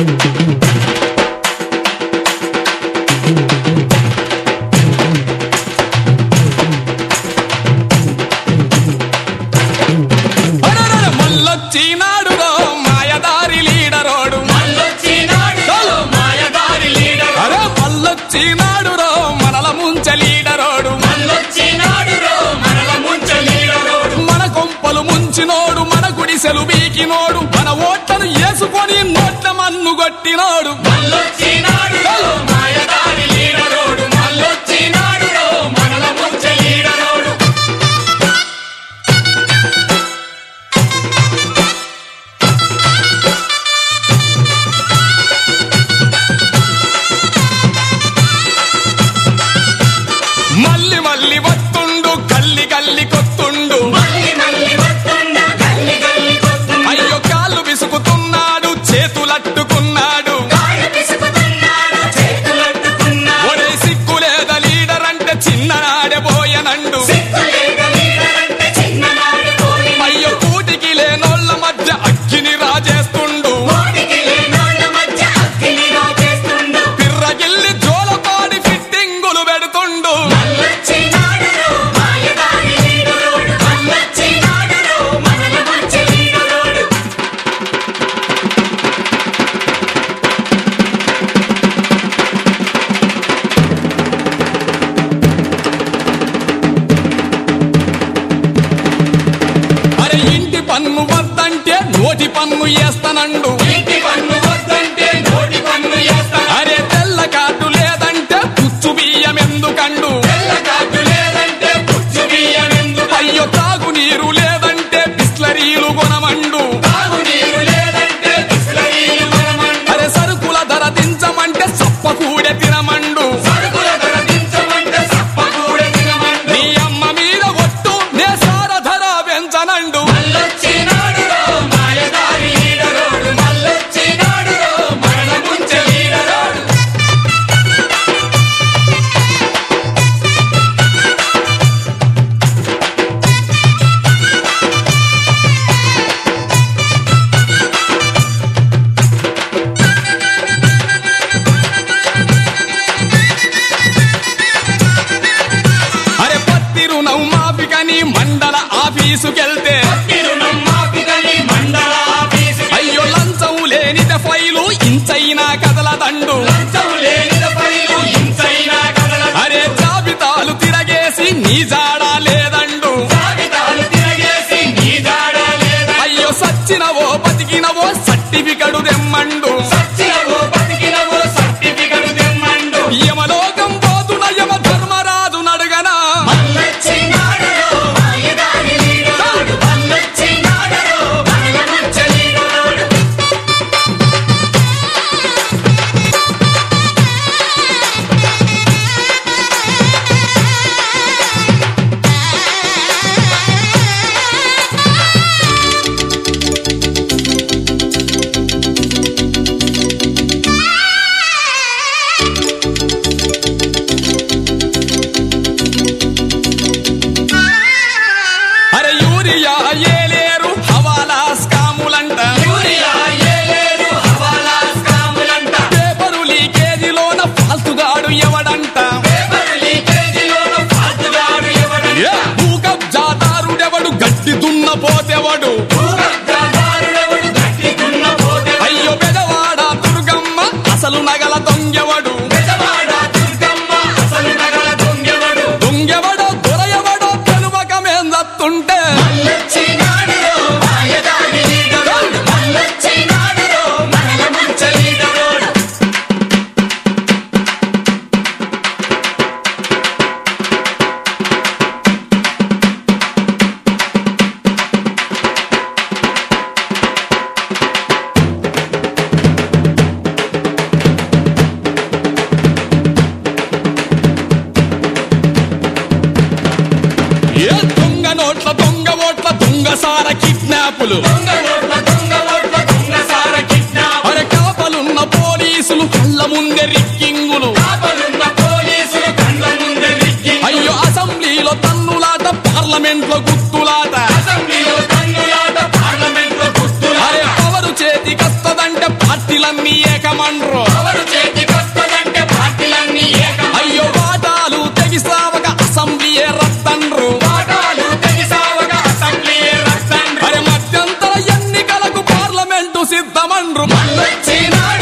అరెరెరె, మళ్ళొచ్చినాడు రో మాయదారి లీడరోడు మళ్ళొచ్చినాడు మాయదారి లీడరు అరే మళ్ళొచ్చినాడు రో మనల ముంచ లీడరోడు మళ్ళొచ్చినాడు మనల ముంచ లీడరోడు మన కొంపలు ముంచినోడు మన గుడిసెలు బీకినోడు మన ఓట్లను వేసుకొని నోట్ల మన్ను కొట్టినోడు మళ్ళొచ్చినాడు మాయదారి లీడరోడు మళ్ళొచ్చినాడు మనల ముంచ లీడరోడు మళ్ళీ మళ్ళీ వత్తుండు కల్లి కల్లి కొత్తుండు మళ్ళీ మళ్ళీ వస్తుండ గల్లి గల్లి కొస్తుండ అయ్యో కాళ్ళు విసుకుతున్నాడు చేతులట్టుకున్నాడు కాళ్ళు పిసుకుతున్నాడు చేతులట్టుకున్నాడు ఒరే సిక్కు లేదా లీడర్ అంటే చిన్ననాడే పోయనండు సిక్కులేక లీడరంటే చిన్ననాడు పోయి అయ్యో కూటికి లేనోళ్ళ మధ్య అగ్గిని రాజేస్తుండు కోటికి లేనోళ్ళ మధ్య అగ్గిని రాజేస్తుండు పిర్రగిల్లి జోలపాడి ఫిట్టింగులు పెడుతుండు మళ్ళొచ్చినాడు మాయదారి లీడరోడు మళ్ళొచ్చినాడు మనల ముంచ లీడరోడు అరే ఇంటి పన్ను వద్దంటే నోటి పన్ను వేస్తానండు ఇంటి పన్ను వద్దంటే నోటి పన్ను వేస్తాను అరే తెల్ల కార్డు లేదంటే పుచ్చు బియ్యం ఎందుకండు తెల్ల కార్డు లేదంటే పుచ్చు బియ్యం ఎందుకు అయ్యో తాగునీరు లేదంటే బిస్లరీలు కొనమండు తాగునీరు లేదంటే బిస్లరీలు మనమండు అరే సరుకుల ధర దించమంటే సప్పకూడే తినమండు సరుకుల ధర దించమంటే సప్ప కూడా తినమండు నీ అమ్మ మీద ఒట్టు నే సార ధర పెంచనండు మళ్ళొచ్చినాడు మాయదారి లీడరోడు మళ్ళొచ్చినాడు మరణ ముంచ లీడరోడు అరే పత్తి రుణం మాఫికని మండల ఆఫీసుకెళ్తే తిరుణం మాపిదని మండల ఆఫీసు అయ్యో లంచం లేనిద ఫైలు ఇంచైనా కదలదండు లంచం లేనిద పైలు ఇంచైనా కదల అరే జాబితాలు తిరగేసి నీ జాడా లేదండు కాగితాలు తిరగేసి నీ జాడ లేదా అయ్యో సచ్చినవో బతికినవో సర్టిఫికడు తెమ్మండు సచ్చినవో బతికినవో సర్టిఫికెట్ తెమ్మండు యమలోకం పోతున్న యమ ధర్మరాజు నడుగనా మళ్ళొచ్చినాడు మాయదారి లీడరోడు మళ్ళొచ్చినాడు మనల ముంచ లీడరోడు అరే యూరియా ఏలేరు హవాలా స్కాములంట యూరియా ఏలేరు హవాలా స్కాములంట పేపరు లీకేజీలోన ఫాల్తుగాడు ఎవడంట పేపర్ లీకేజీలోను ఫాల్తుగాడు ఎవడంట ఏ భూకబ్జాదారుడెవడు గడ్డి దున్నపోతెవడు భూకబ్జాదారుడెవడు గట్టి దున్నపోతే అయ్యో పెదవాడ దుర్గమ్మ అసలు నగల దొంగెవడు పెదవాడ దుర్గమ్మ అసలు నగల దొంగెవడు దొంగెవడో దొరయవడో తెలువకమేం దత్తుంటే మళ్ళొచ్చినాడు మాయదారి లీడరోడు మళ్ళొచ్చినాడు మనల ముంచ లీడరోడు ఏ దొంగ నోట్ల దొంగ ఓట్ల దొంగ సార కిడ్నాపులు దొంగ ఓట్ల దొంగ ఓట్ల దొంగ సార కిడ్నాప్ అరే కాపలున్న పోలీసులు కళ్ళ ముందే రిక్కింగులు కాపలున్న పోలీసులు కండ్ల ముందే రిక్కి అయ్యో అసెంబ్లీలో తన్నులాట పార్లమెంట్ లో గుత్తులాట అసెంబ్లీలో తన్నులాట పార్లమెంట్ లో గుర్తులాట అరే పవరు చేతికత్తదంటే పార్టీలన్నీ సిద్ధమండ్రు ఎవరు చేతికొస్తదంటే పార్టీలన్నీ ఏకం అయ్యో వాటాలు తెగిసావక అసెంబ్లీయే రత్తండ్రు పాఠాలు తెగిసావగా అసెంబ్లీ రక్తండ్రు అరే మధ్యంతర ఎన్నికలకు పార్లమెంటు సిద్ధమండ్రు వచ్చినాడు